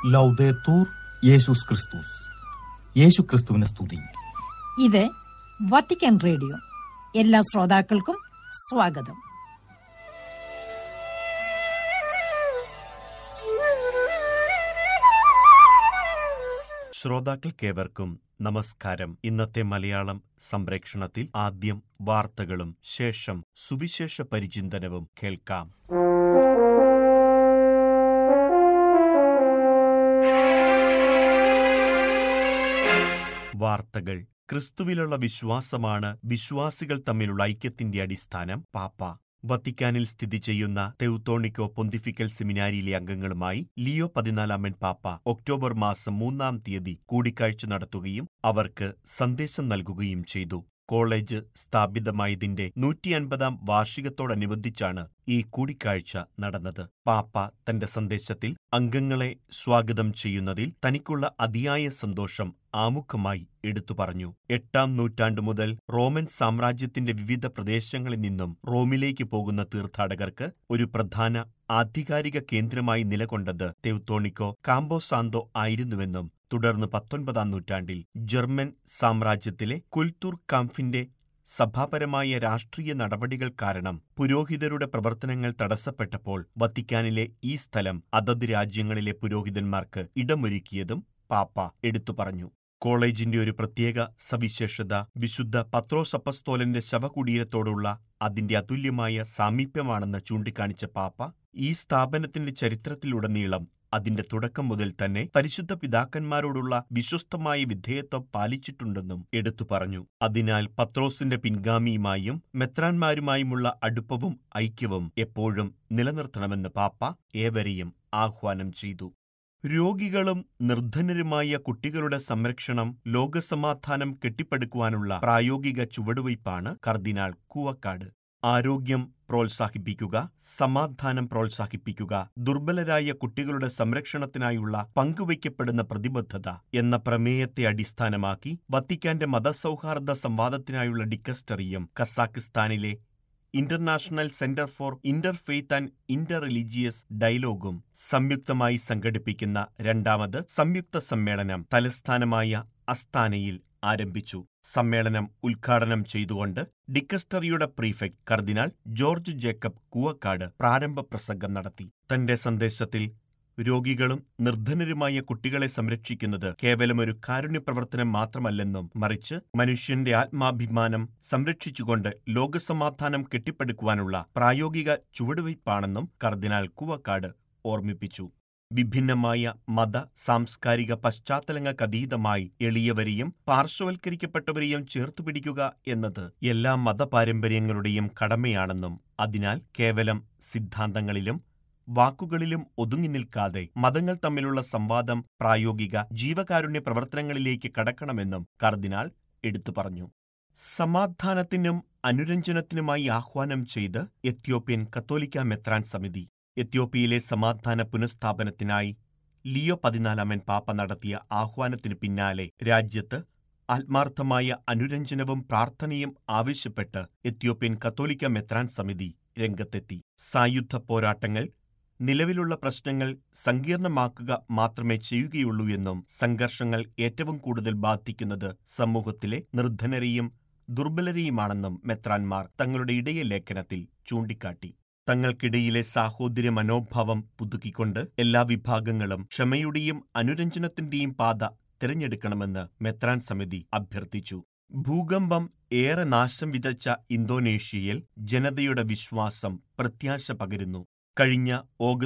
ലൗദേത്തൂർ യേശുസ് ക്രിസ്തുസ് യേശു ക്രിസ്തുവിനെ സ്തുതി ഇത് വത്തിക്കാൻ റേഡിയോ എല്ലാ ശ്രോതാക്കൾക്കും സ്വാഗതം ശ്രോതാക്കൾക്കേവർക്കും നമസ്കാരം ഇന്നത്തെ മലയാളം സംപ്രേക്ഷണത്തിൽ ആദ്യം വാർത്തകളും ശേഷം സുവിശേഷ പരിചിന്തനവും കേൾക്കാം വാർത്തകൾ ക്രിസ്തുവിലുള്ള വിശ്വാസമാണ് വിശ്വാസികൾ തമ്മിലുള്ള ഐക്യത്തിന്റെ അടിസ്ഥാനം പാപ്പ വത്തിക്കാനിൽ സ്ഥിതി ചെയ്യുന്ന തെവുത്തോണിക്കോ പൊന്തിഫിക്കൽ സെമിനാരിയിലെ അംഗങ്ങളുമായി ലിയോ പതിനാലാമൻ പാപ്പ ഒക്ടോബർ മാസം മൂന്നാം തീയതി കൂടിക്കാഴ്ച നടത്തുകയും അവർക്ക് സന്ദേശം നൽകുകയും ചെയ്തു കോളേജ് സ്ഥാപിതമായതിന്റെ നൂറ്റി അൻപതാം വാർഷികത്തോടനുബന്ധിച്ചാണ് ഈ കൂടിക്കാഴ്ച നടന്നത് പാപ്പ തന്റെ സന്ദേശത്തിൽ അംഗങ്ങളെ സ്വാഗതം ചെയ്യുന്നതിൽ തനിക്കുള്ള അതിയായ സന്തോഷം ആമുഖമായി എടുത്തു പറഞ്ഞു എട്ടാം നൂറ്റാണ്ടു മുതൽ റോമൻ സാമ്രാജ്യത്തിന്റെ വിവിധ പ്രദേശങ്ങളിൽ നിന്നും റോമിലേക്ക് പോകുന്ന തീർത്ഥാടകർക്ക് ഒരു പ്രധാന ആധികാരിക കേന്ദ്രമായി നിലകൊണ്ടത് തെവുത്തോണിക്കോ കാമ്പോസാന്തോ ആയിരുന്നുവെന്നും തുടർന്ന് പത്തൊൻപതാം നൂറ്റാണ്ടിൽ ജർമ്മൻ സാമ്രാജ്യത്തിലെ കുൽത്തൂർ കാംഫിന്റെ സഭാപരമായ രാഷ്ട്രീയ നടപടികൾ കാരണം പുരോഹിതരുടെ പ്രവർത്തനങ്ങൾ തടസ്സപ്പെട്ടപ്പോൾ വത്തിക്കാനിലെ ഈ സ്ഥലം അതത് രാജ്യങ്ങളിലെ പുരോഹിതന്മാർക്ക് ഇടമൊരുക്കിയതും പാപ്പ എടുത്തു പറഞ്ഞു കോളേജിന്റെ ഒരു പ്രത്യേക സവിശേഷത വിശുദ്ധ പത്രോസ് അപ്പസ്തോലന്റെ ശവകുടീരത്തോടുള്ള അതിന്റെ അതുല്യമായ സാമീപ്യമാണെന്ന് ചൂണ്ടിക്കാണിച്ച പാപ്പ ഈ സ്ഥാപനത്തിന്റെ ചരിത്രത്തിലുടനീളം അതിന്റെ തുടക്കം മുതൽ തന്നെ പരിശുദ്ധ പിതാക്കന്മാരോടുള്ള വിശ്വസ്തമായ വിധേയത്വം പാലിച്ചിട്ടുണ്ടെന്നും എടുത്തു പറഞ്ഞു അതിനാൽ പത്രോസിന്റെ പിൻഗാമിയുമായും മെത്രാന്മാരുമായുമുള്ള അടുപ്പവും ഐക്യവും എപ്പോഴും നിലനിർത്തണമെന്ന് പാപ്പ ഏവരെയും ആഹ്വാനം ചെയ്തു രോഗികളും നിർധനരുമായ കുട്ടികളുടെ സംരക്ഷണം ലോകസമാധാനം കെട്ടിപ്പടുക്കുവാനുള്ള പ്രായോഗിക ചുവടുവയ്പ്പാണ് കർദിനാൾ കൂവക്കാട് ആരോഗ്യം പ്രോത്സാഹിപ്പിക്കുക സമാധാനം പ്രോത്സാഹിപ്പിക്കുക ദുർബലരായ കുട്ടികളുടെ സംരക്ഷണത്തിനായുള്ള പങ്കുവയ്ക്കപ്പെടുന്ന പ്രതിബദ്ധത എന്ന പ്രമേയത്തെ അടിസ്ഥാനമാക്കി വത്തിക്കാന്റെ മതസൗഹാർദ്ദ സംവാദത്തിനായുള്ള ഡിക്കസ്റ്ററിയും കസാക്കിസ്ഥാനിലെ international centre for interfaith and inter religious ഡയലോഗും സംയുക്തമായി സംഘടിപ്പിക്കുന്ന രണ്ടാമത് സംയുക്ത സമ്മേളനം തലസ്ഥാനമായ അസ്താനയിൽ ആരംഭിച്ചു സമ്മേളനം ഉദ്ഘാടനം ചെയ്തുകൊണ്ട് ഡിക്കസ്റ്ററിയുടെ പ്രീഫെക്ട് കർദിനാൾ ജോർജ് ജേക്കബ് കൂവക്കാട് പ്രാരംഭ പ്രസംഗം നടത്തി തന്റെ സന്ദേശത്തിൽ രോഗികളും നിർധനരുമായ കുട്ടികളെ സംരക്ഷിക്കുന്നത് കേവലം ഒരു കാരുണ്യപ്രവർത്തനം മാത്രമല്ലെന്നും മറിച്ച് മനുഷ്യന്റെ ആത്മാഭിമാനം സംരക്ഷിച്ചുകൊണ്ട് ലോകസമാധാനം കെട്ടിപ്പടുക്കുവാനുള്ള പ്രായോഗിക ചുവടുവയ്പ്പാണെന്നും കർദിനാൾ കൂവക്കാട് ഓർമ്മിപ്പിച്ചു വിഭിന്നമായ മത സാംസ്കാരിക പശ്ചാത്തലങ്ങൾക്കതീതമായി എളിയവരെയും പാർശ്വവൽക്കരിക്കപ്പെട്ടവരെയും ചേർത്തുപിടിക്കുക എന്നത് എല്ലാ മതപാരമ്പര്യങ്ങളുടെയും കടമയാണെന്നും അതിനാൽ കേവലം സിദ്ധാന്തങ്ങളിലും വാക്കുകളിലും ഒതുങ്ങി നിൽക്കാതെ മതങ്ങൾ തമ്മിലുള്ള സംവാദം പ്രായോഗിക ജീവകാരുണ്യ പ്രവർത്തനങ്ങളിലേക്ക് കടക്കണമെന്നും കർദിനാൾ എടുത്തു പറഞ്ഞു സമാധാനത്തിനും അനുരഞ്ജനത്തിനുമായി ആഹ്വാനം ചെയ്ത് എത്യോപ്യൻ കത്തോലിക്ക മെത്രാൻ സമിതി എത്യോപ്യയിലെ സമാധാന പുനഃസ്ഥാപനത്തിനായി ലിയോ പതിനാലാമൻ പാപ്പ നടത്തിയ ആഹ്വാനത്തിനു പിന്നാലെ രാജ്യത്ത് ആത്മാർത്ഥമായ അനുരഞ്ജനവും പ്രാർത്ഥനയും ആവശ്യപ്പെട്ട് എത്യോപ്യൻ കത്തോലിക്ക മെത്രാൻ സമിതി രംഗത്തെത്തി സായുധ പോരാട്ടങ്ങൾ നിലവിലുള്ള പ്രശ്നങ്ങൾ സങ്കീർണമാക്കുക മാത്രമേ ചെയ്യുകയുള്ളൂ എന്നും സംഘർഷങ്ങൾ ഏറ്റവും കൂടുതൽ ബാധിക്കുന്നത് സമൂഹത്തിലെ നിർധനരെയും ദുർബലരെയുമാണെന്നും മെത്രാൻമാർ തങ്ങളുടെ ഇടയ ലേഖനത്തിൽ ചൂണ്ടിക്കാട്ടി തങ്ങൾക്കിടയിലെ സാഹോദര്യ മനോഭാവം പുതുക്കിക്കൊണ്ട് എല്ലാ വിഭാഗങ്ങളും ക്ഷമയുടെയും അനുരഞ്ജനത്തിന്റെയും പാത തിരഞ്ഞെടുക്കണമെന്ന് മെത്രാൻ സമിതി അഭ്യർത്ഥിച്ചു ഭൂകമ്പം ഏറെ നാശം വിതച്ച ഇന്തോനേഷ്യയിൽ ജനതയുടെ വിശ്വാസം പ്രത്യാശ പകരുന്നു കഴിഞ്ഞ ഓഗസ്റ്റ്